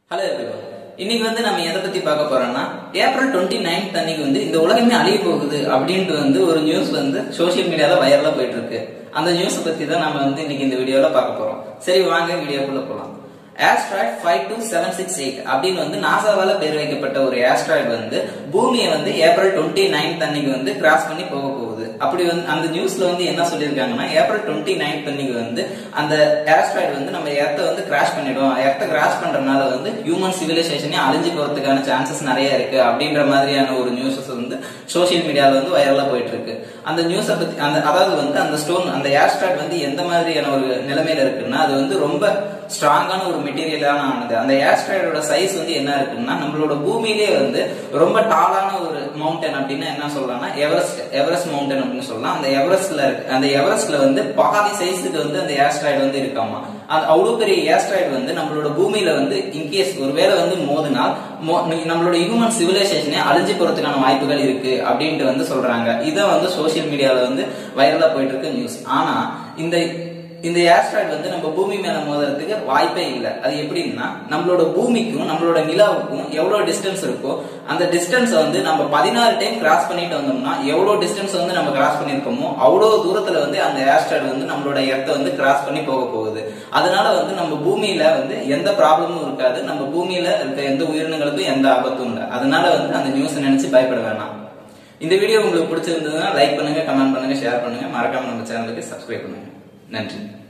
Hello everyone. இன்னைக்கு வந்து நம்ம எதை பத்தி பார்க்க போறோம்னா ஏப்ரல் டுவெண்ட்டி நைன்த் அன்னைக்கு வந்து இந்த உலகமே அழிய போகுது அப்படின்ட்டு வந்து ஒரு நியூஸ் வந்து சோஷியல் மீடியால வைரலா போயிட்டு இருக்கு அந்த நியூஸ் பத்தி தான் நம்ம வந்து இன்னைக்கு இந்த வீடியோல பார்க்க போறோம் சரி வாங்க வீடியோக்குள்ள போலாம் asteroid five two seven six eight அப்படின்னு வந்து நாசாவால பேர் வைக்கப்பட்ட ஒரு ஆஸ்ட்ராய்டு வந்து பூமியை வந்து ஏப்ரல் டுவெண்ட்டி நைன்த் அன்னைக்கு வந்து கிராஸ் பண்ணி போக போகுது அப்படி வந்து அந்த நியூஸ்ல வந்து என்ன சொல்லியிருக்காங்கன்னா ஏப்ரல் டுவெண்ட்டி நைன்த் அன்னைக்கு வந்து அந்த ஆஸ்ட்ராய்டு வந்து நம்ம எர்த்தை வந்து கிராஷ் பண்ணிடும் எர்த்தை கிராஷ் பண்றதுனால வந்து ஹியூமன் சிவிலைசேஷனே அழிஞ்சு போறதுக்கான சான்சஸ் நிறைய இருக்கு அப்படின்ற மாதிரியான ஒரு நியூஸஸ் வந்து சோஷியல் மீடியால வந்து வைரலா போயிட்டு இருக்கு அந்த நியூஸை பத்தி அந்த அதாவது வந்து அந்த ஸ்டோன் அந்த ஆஸ்ட்ராய்டு வந்து எந்த மாதிரியான ஒரு நிலைமையில இருக்குன்னா அது வந்து ரொம்ப ஸ்ட்ராங்கான ஒரு மெட்டீரியலான ஆனது அந்த ஆஸ்ட்ராய்டோட சைஸ் வந்து என்ன இருக்குன்னா நம்மளோட பூமியிலே வந்து ரொம்ப டாலான ஒரு மவுண்டன் அப்படின்னு என்ன சொல்லலாம்னா எவரெஸ்ட் எவரெஸ்ட் மவுண்டன் அப்படின்னு சொல்லலாம் அந்த எவரெஸ்ட்ல இருக்கு அந்த எவரெஸ்ட்ல வந்து பாதி சைஸுக்கு வந்து அந்த ஆஸ்ட்ராய்டு வந்து இருக்காமா அது அவ்வளவு பெரிய ஆஸ்ட்ராய்டு வந்து நம்மளோட பூமியில வந்து இன்கேஸ் ஒருவேளை வந்து மோதினால் மோ- நம்மளோட ஹியூமன் சிவிலைசேஷனே அழிஞ்சு போறதுக்கான வாய்ப்புகள் இருக்கு அப்படின்ட்டு வந்து சொல்றாங்க இதை வந்து சோஷியல் மீடியால வந்து வைரலா போயிட்டு இருக்கு நியூஸ் ஆனா இந்த இந்த ஏர்ஸ்ட்ராய்டு வந்து நம்ம பூமி மேல மோதுறதுக்கு வாய்ப்பே இல்லை அது எப்படின்னா நம்மளோட பூமிக்கும் நம்மளோட நிலாவுக்கும் எவ்வளவு டிஸ்டன்ஸ் இருக்கோ அந்த டிஸ்டன்ஸ் வந்து நம்ம பதினாறு டைம் கிராஸ் பண்ணிட்டு வந்தோம்னா எவ்வளவு டிஸ்டன்ஸ் வந்து நம்ம கிராஸ் பண்ணிருக்கோமோ அவ்வளவு தூரத்துல வந்து அந்த ஏர்ஸ்ட்ராய்டு வந்து நம்மளோட எர்த்தை வந்து கிராஸ் பண்ணி போக போகுது அதனால வந்து நம்ம பூமியில வந்து எந்த ப்ராப்ளமும் இருக்காது நம்ம பூமியில இருக்க எந்த உயிரினங்களுக்கும் எந்த ஆபத்தும் இல்லை அதனால வந்து அந்த நியூஸ் நினைச்சு பயப்பட வேணாம் இந்த வீடியோ உங்களுக்கு பிடிச்சிருந்ததுன்னா லைக் பண்ணுங்க கமெண்ட் பண்ணுங்க ஷேர் பண்ணுங்க மறக்காம நம்ம சேனலுக்கு சப்ஸ்கிரைப் பண்ணுங்க நன்றி